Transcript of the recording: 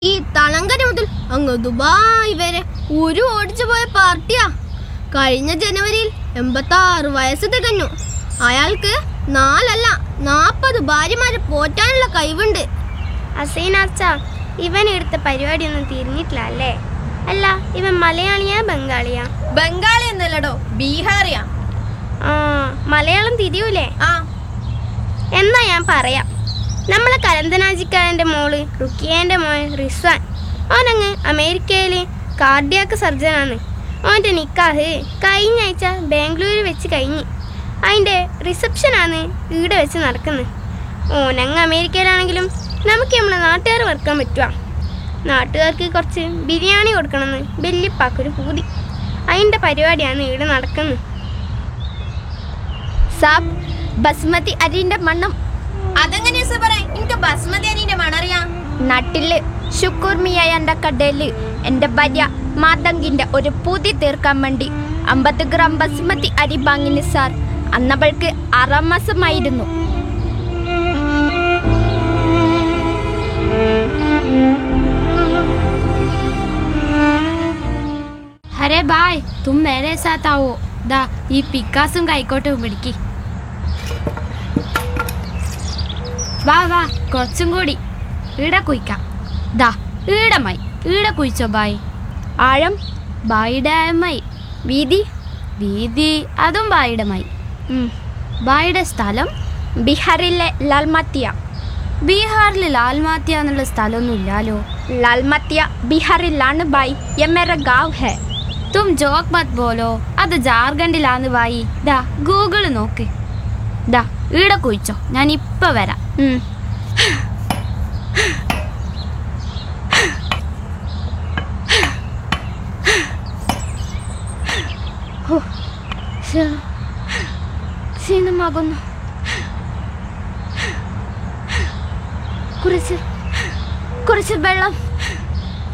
ഈ തളങ്കര മുതൽ അങ്ങ് ദുബായ് വരെ ഒരു ഓടിച്ചു പോയ പാർട്ടിയാ കഴിഞ്ഞ ജനുവരിയിൽ എൺപത്തി ആറ് വയസ്സ് തികഞ്ഞു അയാൾക്ക് നാലല്ല നാപ്പത് ഭാര്യമാരെ പോറ്റാനുള്ള കഴിവുണ്ട് അസൈനാച്ച ഇവൻ എടുത്ത പരിപാടിയൊന്നും തിരിഞ്ഞിട്ടില്ല അല്ലേ അല്ല ഇവൻ മലയാളിയാ ബംഗാളിയാ ബംഗാളി എന്നല്ലടോ ബീഹാറിയാ ആ മലയാളം തിരിയൂലേ ആ എന്നാ ഞാൻ പറയാം നമ്മളെ കരന്തനാജിക്കാരൻ്റെ മോള് റുക്കിയേൻ്റെ മോൻ റിസ്വാൻ ഓനങ്ങ് അമേരിക്കയിൽ കാർഡിയാക്ക് സർജനാണ് ഓൻ്റെ നിക്കാഹ് കഴിഞ്ഞ ആഴ്ച ബാംഗ്ലൂർ വെച്ച് കഴിഞ്ഞ് അതിൻ്റെ റിസപ്ഷനാണ് ഇവിടെ വെച്ച് നടക്കുന്നത് ഓനങ്ങ് അമേരിക്കയിലാണെങ്കിലും നമുക്ക് നമ്മളെ നാട്ടുകാർ വറുക്കാൻ പറ്റുക നാട്ടുകാർക്ക് കുറച്ച് ബിരിയാണി കൊടുക്കണമെന്ന് വല്യപ്പാക്കൊരു പൂതി അതിൻ്റെ പരിപാടിയാണ് ഇവിടെ നടക്കുന്നത് സാബ് ബസ്മതി അരിന്റെ മണ്ണം അതെങ്ങനെയാ സബറേ എനിക്ക് ബസ്മതി അരിന്റെ മണറിയാം നാട്ടില് ശുക്കൂർമിയായ എൻ്റെ കടയില് എൻ്റെ ഭാര്യ മാതങ്കിന്റെ ഒരു പൂതി തീർക്കാൻ വേണ്ടി അമ്പത് ഗ്രാം ബസ്മതി അരി വാങ്ങിന് സാർ അന്നവൾക്ക് ആറാം മാസമായിരുന്നു अरे भाई तुम मेरे साथ आओ ദാ ഈ പിക്കാസും കൈക്കോട്ടും പിടിക്ക് വാ വാ കുറച്ചും കൂടി ഈട കുയിക്കാം ദാ ഈടമായി ഈട കുയിച്ചോ ബായ് ആഴം ബായിയുടെ ആയമായി വീതി വീതി അതും ബായിയുടെമായി ഉം. ബായിയുടെ സ്ഥലം ബീഹാറിലെ ലാൽമാത്തിയ ബീഹാറിൽ ലാൽമാത്തിയ എന്നുള്ള സ്ഥലമൊന്നും ഇല്ലാലോ ലാൽമാത്തിയ ബീഹാറിലാണ് ബായ് യെ മേര ഗാവ് ഹെ തും ജോക്ക് മത് പോലോ അത് ജാർഖണ്ഡിലാന്ന് ബായി ദാ ഗൂഗിൾ നോക്ക് ദാ ഈട കുയിച്ചോ ഞാൻ ഇപ്പൊ വരാം ഉം. ഹോ, ക്ഷ- ക്ഷീണമാകുന്നു കുറച്ച് കുറച്ച് വെള്ളം